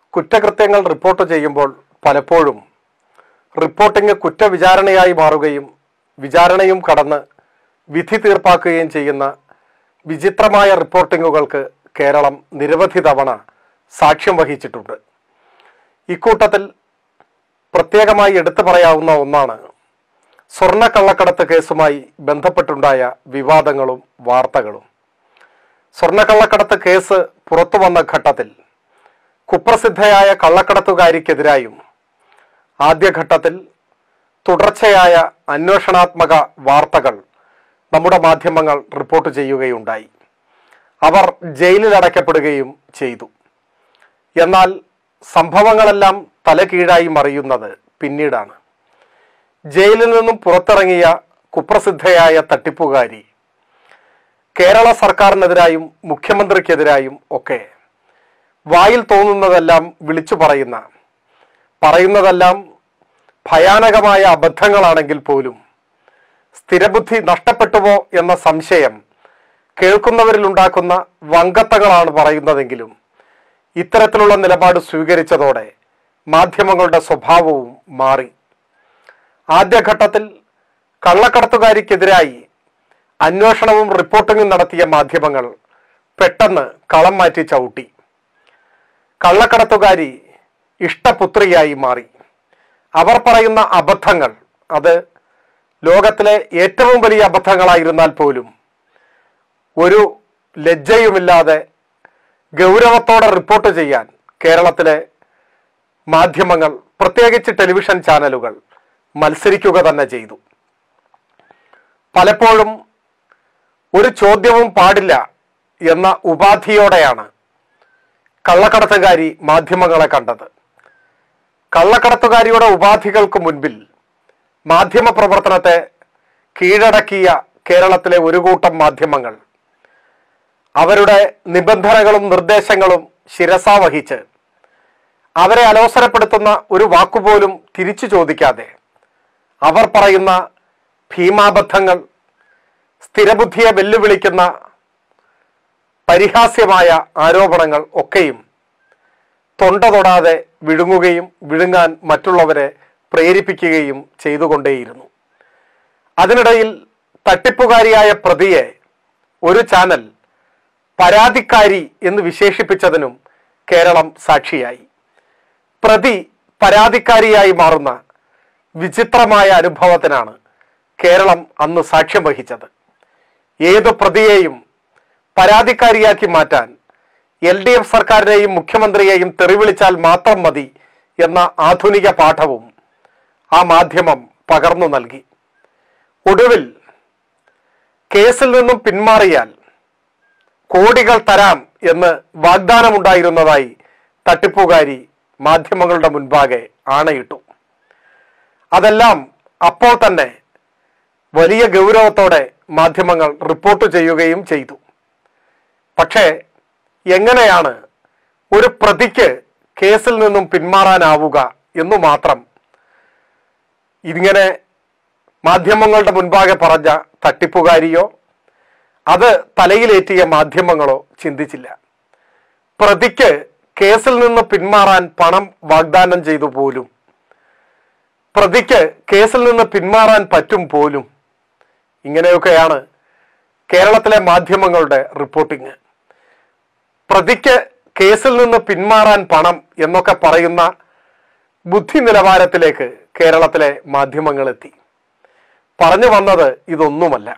കുറ്റകൃത്യങ്ങൾ റിപ്പോർട്ട് ചെയ്യുമ്പോൾ പലപ്പോഴും റിപ്പോർട്ടിംഗ് കുറ്റവിചാരണയായി മാറുകയും വിചാരണയും കടന്ന് വിധി തീർപ്പാക്കുകയും ചെയ്യുന്ന വിചിത്രമായ റിപ്പോർട്ടിങ്ങുകൾക്ക് കേരളം നിരവധി തവണ സാക്ഷ്യം വഹിച്ചിട്ടുണ്ട് ഇക്കൂട്ടത്തിൽ പ്രത്യേകമായി എടുത്തു പറയാവുന്ന ഒന്നാണ് സ്വർണ്ണക്കള്ളക്കടത്ത് കേസുമായി ബന്ധപ്പെട്ടുണ്ടായ വിവാദങ്ങളും വാർത്തകളും സ്വർണ്ണക്കള്ളക്കടത്ത് കേസ് പുറത്തു വന്ന ഘട്ടത്തിൽ കുപ്രസിദ്ധയായ കള്ളക്കടത്തുകാരിക്കെതിരായും ആദ്യഘട്ടത്തിൽ തുടർച്ചയായ അന്വേഷണാത്മക വാർത്തകൾ നമ്മുടെ മാധ്യമങ്ങൾ റിപ്പോർട്ട് ചെയ്യുകയുണ്ടായി അവർ ജയിലിൽ അടയ്ക്കപ്പെടുകയും ചെയ്തു എന്നാൽ സംഭവങ്ങളെല്ലാം തലകീഴായി മറിയുന്നത് പിന്നീടാണ് ജയിലിൽ നിന്നും പുറത്തിറങ്ങിയ കുപ്രസിദ്ധയായ തട്ടിപ്പുകാരി കേരള സർക്കാരിനെതിരായും മുഖ്യമന്ത്രിക്കെതിരായും ഒക്കെ വായിൽ തോന്നുന്നതെല്ലാം വിളിച്ചു പറയുന്ന പറയുന്നതെല്ലാം ഭയാനകമായ അബദ്ധങ്ങളാണെങ്കിൽ പോലും സ്ഥിരബുദ്ധി നഷ്ടപ്പെട്ടുവോ എന്ന സംശയം കേൾക്കുന്നവരിലുണ്ടാക്കുന്ന വങ്കത്തകളാണ് പറയുന്നതെങ്കിലും ഇത്തരത്തിലുള്ള നിലപാട് സ്വീകരിച്ചതോടെ മാധ്യമങ്ങളുടെ സ്വഭാവവും മാറി ആദ്യഘട്ടത്തിൽ കള്ളക്കടത്തുകാരിക്കെതിരായി അന്വേഷണവും റിപ്പോർട്ടിങ്ങും നടത്തിയ മാധ്യമങ്ങൾ പെട്ടെന്ന് കളം മാറ്റി ചവിട്ടി കള്ളക്കടത്തുകാരി ഇഷ്ടപുത്രിയായി മാറി അവർ പറയുന്ന അബദ്ധങ്ങൾ അത് ലോകത്തിലെ ഏറ്റവും വലിയ അബദ്ധങ്ങളായിരുന്നാൽ പോലും ഒരു ലജ്ജയുമില്ലാതെ ഗൗരവത്തോടെ റിപ്പോർട്ട് ചെയ്യാൻ കേരളത്തിലെ മാധ്യമങ്ങൾ പ്രത്യേകിച്ച് ടെലിവിഷൻ ചാനലുകൾ മത്സരിക്കുക തന്നെ ചെയ്തു പലപ്പോഴും ഒരു ചോദ്യവും പാടില്ല എന്ന ഉപാധിയോടെയാണ് കള്ളക്കടത്തുകാരി മാധ്യമങ്ങളെ കണ്ടത് കള്ളക്കടത്തുകാരിയുടെ ഉപാധികൾക്ക് മുൻപിൽ മാധ്യമ പ്രവർത്തനത്തെ കീഴടക്കിയ കേരളത്തിലെ ഒരു കൂട്ടം മാധ്യമങ്ങൾ അവരുടെ നിബന്ധനകളും നിർദ്ദേശങ്ങളും ശിരസാ വഹിച്ച് അവരെ അലോസരപ്പെടുത്തുന്ന ഒരു വാക്കുപോലും തിരിച്ചു ചോദിക്കാതെ അവർ പറയുന്ന ഭീമാബദ്ധങ്ങൾ സ്ഥിരബുദ്ധിയെ വെല്ലുവിളിക്കുന്ന പരിഹാസ്യമായ ആരോപണങ്ങൾ ഒക്കെയും തൊണ്ട തൊടാതെ വിഴുങ്ങുകയും വിഴുങ്ങാൻ മറ്റുള്ളവരെ പ്രേരിപ്പിക്കുകയും ചെയ്തുകൊണ്ടേയിരുന്നു അതിനിടയിൽ തട്ടിപ്പുകാരിയായ പ്രതിയെ ഒരു ചാനൽ പരാതിക്കാരി എന്ന് വിശേഷിപ്പിച്ചതിനും കേരളം സാക്ഷിയായി പ്രതി പരാതിക്കാരിയായി മാറുന്ന വിചിത്രമായ അനുഭവത്തിനാണ് കേരളം അന്ന് സാക്ഷ്യം വഹിച്ചത് ഏതു പ്രതിയെയും പരാതിക്കാരിയാക്കി മാറ്റാൻ എൽ ഡി എഫ് സർക്കാരിനെയും മുഖ്യമന്ത്രിയെയും തെറിവിളിച്ചാൽ മാത്രം മതി എന്ന ആധുനിക പാഠവും ആ മാധ്യമം പകർന്നു നൽകി ഒടുവിൽ കേസിൽ നിന്നും പിന്മാറിയാൽ കോടികൾ തരാം എന്ന് വാഗ്ദാനമുണ്ടായിരുന്നതായി തട്ടിപ്പുകാരി മാധ്യമങ്ങളുടെ മുൻപാകെ ആണയിട്ടു അതെല്ലാം അപ്പോൾ തന്നെ വലിയ ഗൗരവത്തോടെ മാധ്യമങ്ങൾ റിപ്പോർട്ട് ചെയ്യുകയും ചെയ്തു പക്ഷേ എങ്ങനെയാണ് ഒരു പ്രതിക്ക് കേസിൽ നിന്നും പിന്മാറാനാവുക എന്നു മാത്രം ഇങ്ങനെ മാധ്യമങ്ങളുടെ മുൻപാകെ പറഞ്ഞ തട്ടിപ്പുകാരിയോ അത് തലയിലേറ്റിയ മാധ്യമങ്ങളോ ചിന്തിച്ചില്ല പ്രതിക്ക് കേസിൽ നിന്ന് പിന്മാറാൻ പണം വാഗ്ദാനം ചെയ്തു പോലും പ്രതിക്ക് കേസിൽ നിന്ന് പിന്മാറാൻ പറ്റും പോലും ഇങ്ങനെയൊക്കെയാണ് കേരളത്തിലെ മാധ്യമങ്ങളുടെ റിപ്പോർട്ടിങ് പ്രതിക്ക് കേസിൽ നിന്ന് പിന്മാറാൻ പണം എന്നൊക്കെ പറയുന്ന ബുദ്ധി നിലവാരത്തിലേക്ക് കേരളത്തിലെ മാധ്യമങ്ങൾ എത്തി പറഞ്ഞു വന്നത് ഇതൊന്നുമല്ല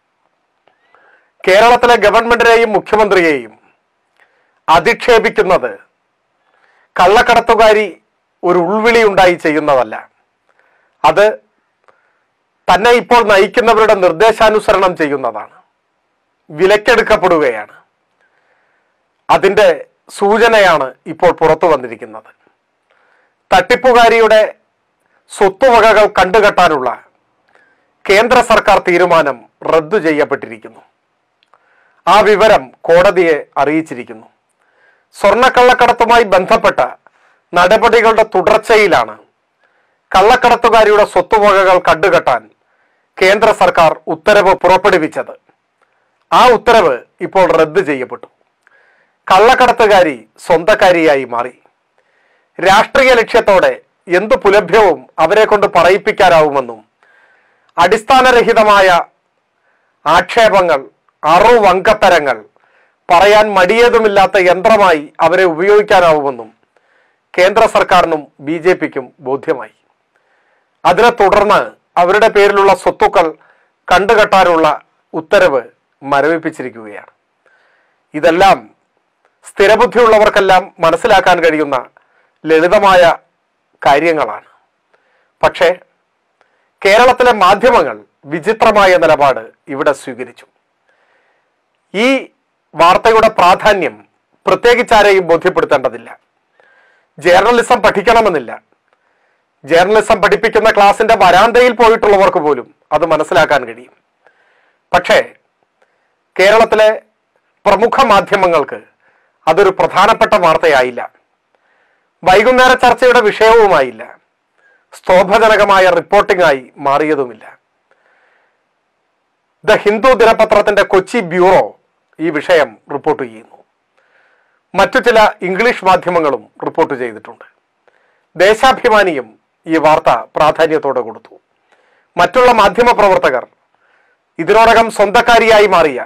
കേരളത്തിലെ ഗവൺമെന്റിനെയും മുഖ്യമന്ത്രിയെയും അധിക്ഷേപിക്കുന്നത് കള്ളക്കടത്തുകാരി ഒരു ഉൾവിളി ഉണ്ടായി ചെയ്യുന്നതല്ല അത് തന്നെ ഇപ്പോൾ നയിക്കുന്നവരുടെ നിർദ്ദേശാനുസരണം ചെയ്യുന്നതാണ് വിലക്കെടുക്കപ്പെടുകയാണ് അതിൻ്റെ സൂചനയാണ് ഇപ്പോൾ പുറത്തു വന്നിരിക്കുന്നത് തട്ടിപ്പുകാരിയുടെ സ്വത്തുവകകൾ കണ്ടുകെട്ടാനുള്ള കേന്ദ്ര സർക്കാർ തീരുമാനം റദ്ദു ചെയ്യപ്പെട്ടിരിക്കുന്നു ആ വിവരം കോടതിയെ അറിയിച്ചിരിക്കുന്നു സ്വർണ്ണക്കള്ളക്കടത്തുമായി ബന്ധപ്പെട്ട നടപടികളുടെ തുടർച്ചയിലാണ് കള്ളക്കടത്തുകാരിയുടെ സ്വത്തുവകകൾ കണ്ടുകെട്ടാൻ കേന്ദ്ര സർക്കാർ ഉത്തരവ് പുറപ്പെടുവിച്ചത് ആ ഉത്തരവ് ഇപ്പോൾ റദ്ദ് ചെയ്യപ്പെട്ടു കള്ളക്കടത്തുകാരി സ്വന്തക്കാരിയായി മാറി രാഷ്ട്രീയ ലക്ഷ്യത്തോടെ എന്ത് പുലഭ്യവും അവരെ കൊണ്ട് പറയിപ്പിക്കാനാവുമെന്നും അടിസ്ഥാനരഹിതമായ ആക്ഷേപങ്ങൾ അറുവങ്കത്തരങ്ങൾ പറയാൻ മടിയതുമില്ലാത്ത യന്ത്രമായി അവരെ ഉപയോഗിക്കാനാവുമെന്നും കേന്ദ്ര സർക്കാരിനും ബി ജെ പിക്കും ബോധ്യമായി അതിനെ തുടർന്ന് അവരുടെ പേരിലുള്ള സ്വത്തുക്കൾ കണ്ടുകെട്ടാനുള്ള ഉത്തരവ് മരവിപ്പിച്ചിരിക്കുകയാണ് ഇതെല്ലാം സ്ഥിരബുദ്ധിയുള്ളവർക്കെല്ലാം മനസ്സിലാക്കാൻ കഴിയുന്ന ലളിതമായ കാര്യങ്ങളാണ് പക്ഷേ കേരളത്തിലെ മാധ്യമങ്ങൾ വിചിത്രമായ നിലപാട് ഇവിടെ സ്വീകരിച്ചു ഈ വാർത്തയുടെ പ്രാധാന്യം പ്രത്യേകിച്ചാരെയും ബോധ്യപ്പെടുത്തേണ്ടതില്ല ജേർണലിസം പഠിക്കണമെന്നില്ല ജേർണലിസം പഠിപ്പിക്കുന്ന ക്ലാസിന്റെ വരാന്തയിൽ പോയിട്ടുള്ളവർക്ക് പോലും അത് മനസ്സിലാക്കാൻ കഴിയും പക്ഷേ കേരളത്തിലെ പ്രമുഖ മാധ്യമങ്ങൾക്ക് അതൊരു പ്രധാനപ്പെട്ട വാർത്തയായില്ല വൈകുന്നേര ചർച്ചയുടെ വിഷയവുമായില്ല സ്തോഭജനകമായ റിപ്പോർട്ടിംഗായി മാറിയതുമില്ല ദ ഹിന്ദു ദിനപത്രത്തിന്റെ കൊച്ചി ബ്യൂറോ ഈ വിഷയം റിപ്പോർട്ട് ചെയ്യുന്നു മറ്റു ചില ഇംഗ്ലീഷ് മാധ്യമങ്ങളും റിപ്പോർട്ട് ചെയ്തിട്ടുണ്ട് ദേശാഭിമാനിയും ഈ വാർത്ത പ്രാധാന്യത്തോടെ കൊടുത്തു മറ്റുള്ള മാധ്യമ പ്രവർത്തകർ ഇതിനോടകം സ്വന്തക്കാരിയായി മാറിയ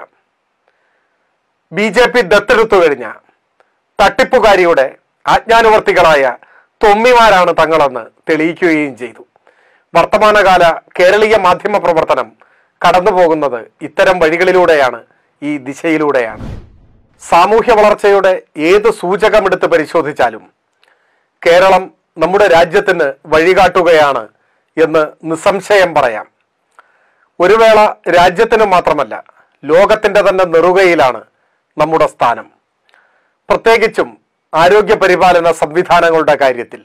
ബി ജെ പി ദത്തെടുത്തു കഴിഞ്ഞ തട്ടിപ്പുകാരിയുടെ ആജ്ഞാനുവർത്തികളായ തൊമ്മിമാരാണ് തങ്ങളെന്ന് തെളിയിക്കുകയും ചെയ്തു വർത്തമാനകാല കേരളീയ മാധ്യമ പ്രവർത്തനം കടന്നു പോകുന്നത് ഇത്തരം വഴികളിലൂടെയാണ് ഈ ദിശയിലൂടെയാണ് സാമൂഹ്യ വളർച്ചയുടെ ഏത് സൂചകമെടുത്ത് പരിശോധിച്ചാലും കേരളം നമ്മുടെ രാജ്യത്തിന് വഴികാട്ടുകയാണ് എന്ന് നിസ്സംശയം പറയാം ഒരു വേള രാജ്യത്തിന് മാത്രമല്ല ലോകത്തിന്റെ തന്നെ നെറുകയിലാണ് നമ്മുടെ സ്ഥാനം പ്രത്യേകിച്ചും ആരോഗ്യ പരിപാലന സംവിധാനങ്ങളുടെ കാര്യത്തിൽ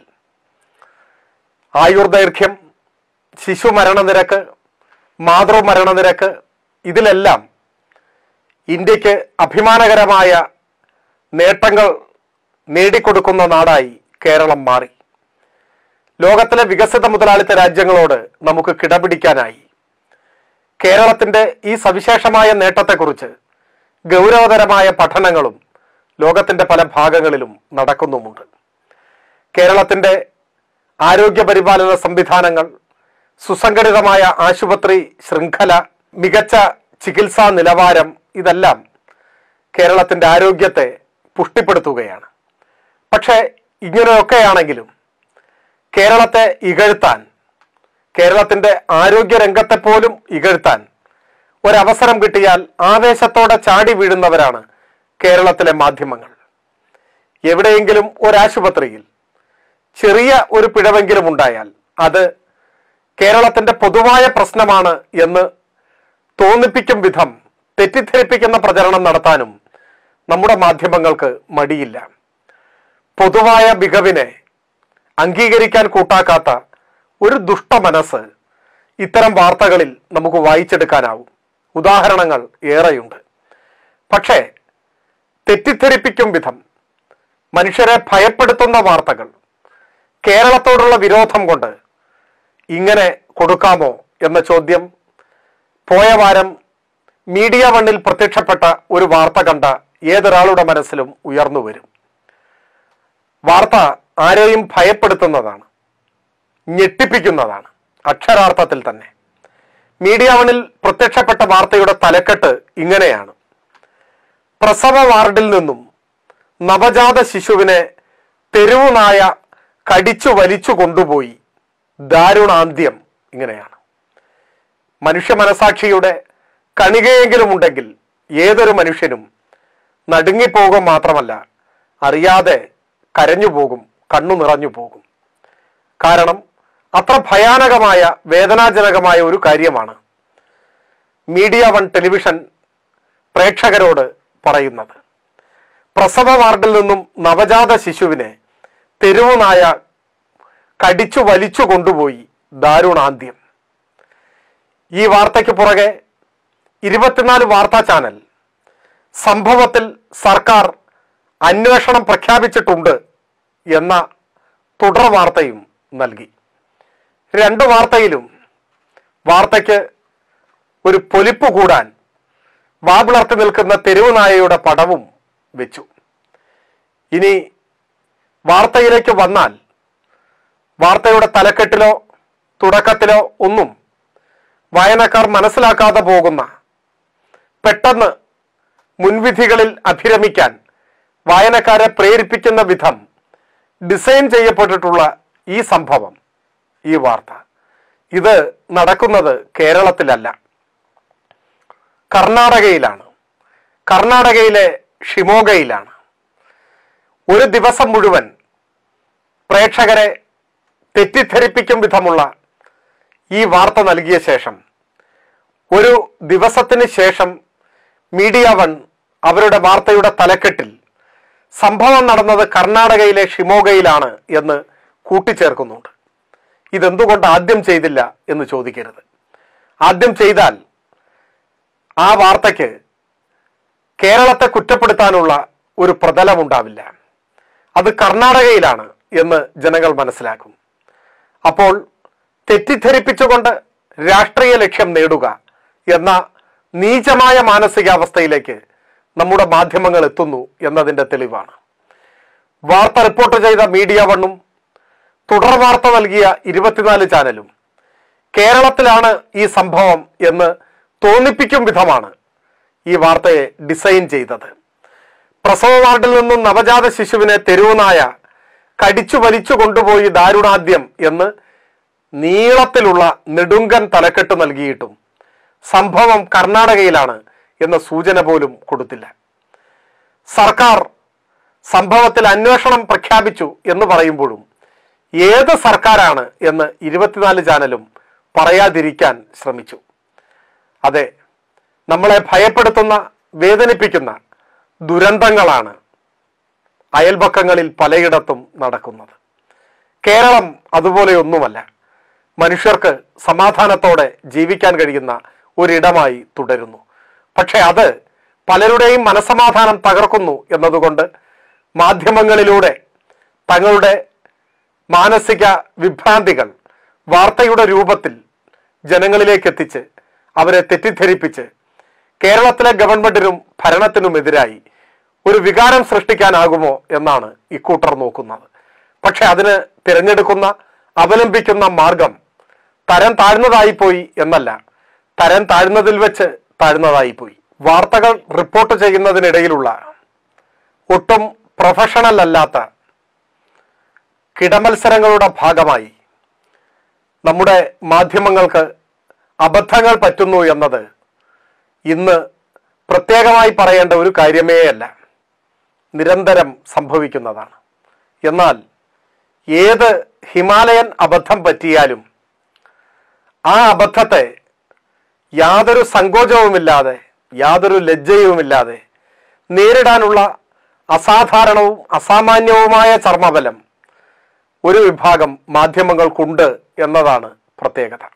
ആയുർദൈർഘ്യം ശിശു മരണനിരക്ക് മാതൃമരണനിരക്ക് ഇതിലെല്ലാം ഇന്ത്യക്ക് അഭിമാനകരമായ നേട്ടങ്ങൾ നേടിക്കൊടുക്കുന്ന നാടായി കേരളം മാറി ലോകത്തിലെ വികസിത മുതലാളിത്ത രാജ്യങ്ങളോട് നമുക്ക് കിടപിടിക്കാനായി കേരളത്തിന്റെ ഈ സവിശേഷമായ നേട്ടത്തെക്കുറിച്ച് ഗൗരവതരമായ പഠനങ്ങളും ലോകത്തിന്റെ പല ഭാഗങ്ങളിലും നടക്കുന്നുമുണ്ട് കേരളത്തിന്റെ ആരോഗ്യ പരിപാലന സംവിധാനങ്ങൾ സുസംഘടിതമായ ആശുപത്രി ശൃംഖല മികച്ച ചികിത്സാ നിലവാരം ഇതെല്ലാം കേരളത്തിന്റെ ആരോഗ്യത്തെ പുഷ്ടിപ്പെടുത്തുകയാണ് പക്ഷേ ഇങ്ങനെയൊക്കെയാണെങ്കിലും കേരളത്തെ ഇകഴ്ത്താൻ കേരളത്തിന്റെ ആരോഗ്യ രംഗത്തെ പോലും ഇകഴ്ത്താൻ ഒരവസരം കിട്ടിയാൽ ആവേശത്തോടെ ചാടി വീഴുന്നവരാണ് കേരളത്തിലെ മാധ്യമങ്ങൾ എവിടെയെങ്കിലും ഒരാശുപത്രിയിൽ ചെറിയ ഒരു പിഴവെങ്കിലും ഉണ്ടായാൽ അത് കേരളത്തിന്റെ പൊതുവായ പ്രശ്നമാണ് എന്ന് തോന്നിപ്പിക്കും വിധം തെറ്റിദ്ധരിപ്പിക്കുന്ന പ്രചരണം നടത്താനും നമ്മുടെ മാധ്യമങ്ങൾക്ക് മടിയില്ല പൊതുവായ മികവിനെ അംഗീകരിക്കാൻ കൂട്ടാക്കാത്ത ഒരു ദുഷ്ട മനസ്സ് ഇത്തരം വാർത്തകളിൽ നമുക്ക് വായിച്ചെടുക്കാനാവും ഉദാഹരണങ്ങൾ ഏറെയുണ്ട് പക്ഷേ തെറ്റിദ്ധരിപ്പിക്കും വിധം മനുഷ്യരെ ഭയപ്പെടുത്തുന്ന വാർത്തകൾ കേരളത്തോടുള്ള വിരോധം കൊണ്ട് ഇങ്ങനെ കൊടുക്കാമോ എന്ന ചോദ്യം പോയ വാരം മീഡിയ വണ്ണിൽ പ്രത്യക്ഷപ്പെട്ട ഒരു വാർത്ത കണ്ട ഏതൊരാളുടെ മനസ്സിലും ഉയർന്നു വരും വാർത്ത ആരെയും ഭയപ്പെടുത്തുന്നതാണ് ഞെട്ടിപ്പിക്കുന്നതാണ് അക്ഷരാർത്ഥത്തിൽ തന്നെ മീഡിയ വണ്ണിൽ പ്രത്യക്ഷപ്പെട്ട വാർത്തയുടെ തലക്കെട്ട് ഇങ്ങനെയാണ് പ്രസവ വാർഡിൽ നിന്നും നവജാത ശിശുവിനെ തെരുവുനായ കടിച്ചു വലിച്ചു കൊണ്ടുപോയി ദാരുണാന്ത്യം ഇങ്ങനെയാണ് മനുഷ്യ മനസാക്ഷിയുടെ കണികയെങ്കിലും ഉണ്ടെങ്കിൽ ഏതൊരു മനുഷ്യനും നടുങ്ങിപ്പോകും മാത്രമല്ല അറിയാതെ കരഞ്ഞു പോകും കണ്ണു നിറഞ്ഞു പോകും കാരണം അത്ര ഭയാനകമായ വേദനാജനകമായ ഒരു കാര്യമാണ് മീഡിയ വൺ ടെലിവിഷൻ പ്രേക്ഷകരോട് പറയുന്നത് പ്രസവ വാർഡിൽ നിന്നും നവജാത ശിശുവിനെ തെരുവുനായ കടിച്ചു വലിച്ചു കൊണ്ടുപോയി ദാരുണാന്ത്യം ഈ വാർത്തയ്ക്ക് പുറകെ ഇരുപത്തിനാല് വാർത്താ ചാനൽ സംഭവത്തിൽ സർക്കാർ അന്വേഷണം പ്രഖ്യാപിച്ചിട്ടുണ്ട് എന്ന തുടർ വാർത്തയും നൽകി രണ്ട് വാർത്തയിലും വാർത്തയ്ക്ക് ഒരു പൊലിപ്പ് കൂടാൻ വാവിളർത്തി നിൽക്കുന്ന തെരുവുനായയുടെ പടവും വെച്ചു ഇനി വാർത്തയിലേക്ക് വന്നാൽ വാർത്തയുടെ തലക്കെട്ടിലോ തുടക്കത്തിലോ ഒന്നും വായനക്കാർ മനസ്സിലാക്കാതെ പോകുന്ന പെട്ടെന്ന് മുൻവിധികളിൽ അഭിരമിക്കാൻ വായനക്കാരെ പ്രേരിപ്പിക്കുന്ന വിധം ഡിസൈൻ ചെയ്യപ്പെട്ടിട്ടുള്ള ഈ സംഭവം ഈ വാർത്ത ഇത് നടക്കുന്നത് കേരളത്തിലല്ല കർണാടകയിലാണ് കർണാടകയിലെ ഷിമോഗയിലാണ് ഒരു ദിവസം മുഴുവൻ പ്രേക്ഷകരെ തെറ്റിദ്ധരിപ്പിക്കും വിധമുള്ള ഈ വാർത്ത നൽകിയ ശേഷം ഒരു ദിവസത്തിന് ശേഷം മീഡിയ വൺ അവരുടെ വാർത്തയുടെ തലക്കെട്ടിൽ സംഭവം നടന്നത് കർണാടകയിലെ ഷിമോഗയിലാണ് എന്ന് കൂട്ടിച്ചേർക്കുന്നുണ്ട് ഇതെന്തുകൊണ്ട് ആദ്യം ചെയ്തില്ല എന്ന് ചോദിക്കരുത് ആദ്യം ചെയ്താൽ ആ വാർത്തയ്ക്ക് കേരളത്തെ കുറ്റപ്പെടുത്താനുള്ള ഒരു പ്രതലമുണ്ടാവില്ല അത് കർണാടകയിലാണ് എന്ന് ജനങ്ങൾ മനസ്സിലാക്കും അപ്പോൾ തെറ്റിദ്ധരിപ്പിച്ചുകൊണ്ട് രാഷ്ട്രീയ ലക്ഷ്യം നേടുക എന്ന നീചമായ മാനസികാവസ്ഥയിലേക്ക് നമ്മുടെ മാധ്യമങ്ങൾ എത്തുന്നു എന്നതിൻ്റെ തെളിവാണ് വാർത്ത റിപ്പോർട്ട് ചെയ്ത മീഡിയ വണ്ണും തുടർ വാർത്ത നൽകിയ ഇരുപത്തിനാല് ചാനലും കേരളത്തിലാണ് ഈ സംഭവം എന്ന് തോന്നിപ്പിക്കും വിധമാണ് ഈ വാർത്തയെ ഡിസൈൻ ചെയ്തത് പ്രസവ വാർഡിൽ നിന്നും നവജാത ശിശുവിനെ തെരുവുനായ കടിച്ചു വലിച്ചു കൊണ്ടുപോയി ദാരുണാദ്യം എന്ന് നീളത്തിലുള്ള നെടുങ്കൻ തലക്കെട്ട് നൽകിയിട്ടും സംഭവം കർണാടകയിലാണ് എന്ന സൂചന പോലും കൊടുത്തില്ല സർക്കാർ സംഭവത്തിൽ അന്വേഷണം പ്രഖ്യാപിച്ചു എന്ന് പറയുമ്പോഴും ഏത് സർക്കാരാണ് എന്ന് ഇരുപത്തിനാല് ചാനലും പറയാതിരിക്കാൻ ശ്രമിച്ചു അതെ നമ്മളെ ഭയപ്പെടുത്തുന്ന വേദനിപ്പിക്കുന്ന ദുരന്തങ്ങളാണ് അയൽപക്കങ്ങളിൽ പലയിടത്തും നടക്കുന്നത് കേരളം അതുപോലെയൊന്നുമല്ല മനുഷ്യർക്ക് സമാധാനത്തോടെ ജീവിക്കാൻ കഴിയുന്ന ഒരിടമായി തുടരുന്നു പക്ഷെ അത് പലരുടെയും മനസമാധാനം തകർക്കുന്നു എന്നതുകൊണ്ട് മാധ്യമങ്ങളിലൂടെ തങ്ങളുടെ മാനസിക വിഭ്രാന്തികൾ വാർത്തയുടെ രൂപത്തിൽ ജനങ്ങളിലേക്ക് എത്തിച്ച് അവരെ തെറ്റിദ്ധരിപ്പിച്ച് കേരളത്തിലെ ഗവൺമെന്റിനും ഭരണത്തിനുമെതിരായി ഒരു വികാരം സൃഷ്ടിക്കാനാകുമോ എന്നാണ് ഇക്കൂട്ടർ നോക്കുന്നത് പക്ഷെ അതിന് തിരഞ്ഞെടുക്കുന്ന അവലംബിക്കുന്ന മാർഗം തരം താഴ്ന്നതായിപ്പോയി എന്നല്ല തരം താഴ്ന്നതിൽ വെച്ച് താഴ്ന്നതായിപ്പോയി വാർത്തകൾ റിപ്പോർട്ട് ചെയ്യുന്നതിനിടയിലുള്ള ഒട്ടും പ്രൊഫഷണൽ അല്ലാത്ത കിടമത്സരങ്ങളുടെ ഭാഗമായി നമ്മുടെ മാധ്യമങ്ങൾക്ക് അബദ്ധങ്ങൾ പറ്റുന്നു എന്നത് ഇന്ന് പ്രത്യേകമായി പറയേണ്ട ഒരു കാര്യമേ അല്ല നിരന്തരം സംഭവിക്കുന്നതാണ് എന്നാൽ ഏത് ഹിമാലയൻ അബദ്ധം പറ്റിയാലും ആ അബദ്ധത്തെ യാതൊരു സങ്കോചവുമില്ലാതെ യാതൊരു ലജ്ജയുമില്ലാതെ നേരിടാനുള്ള അസാധാരണവും അസാമാന്യവുമായ ചർമ്മബലം ഒരു വിഭാഗം മാധ്യമങ്ങൾക്കുണ്ട് എന്നതാണ് പ്രത്യേകത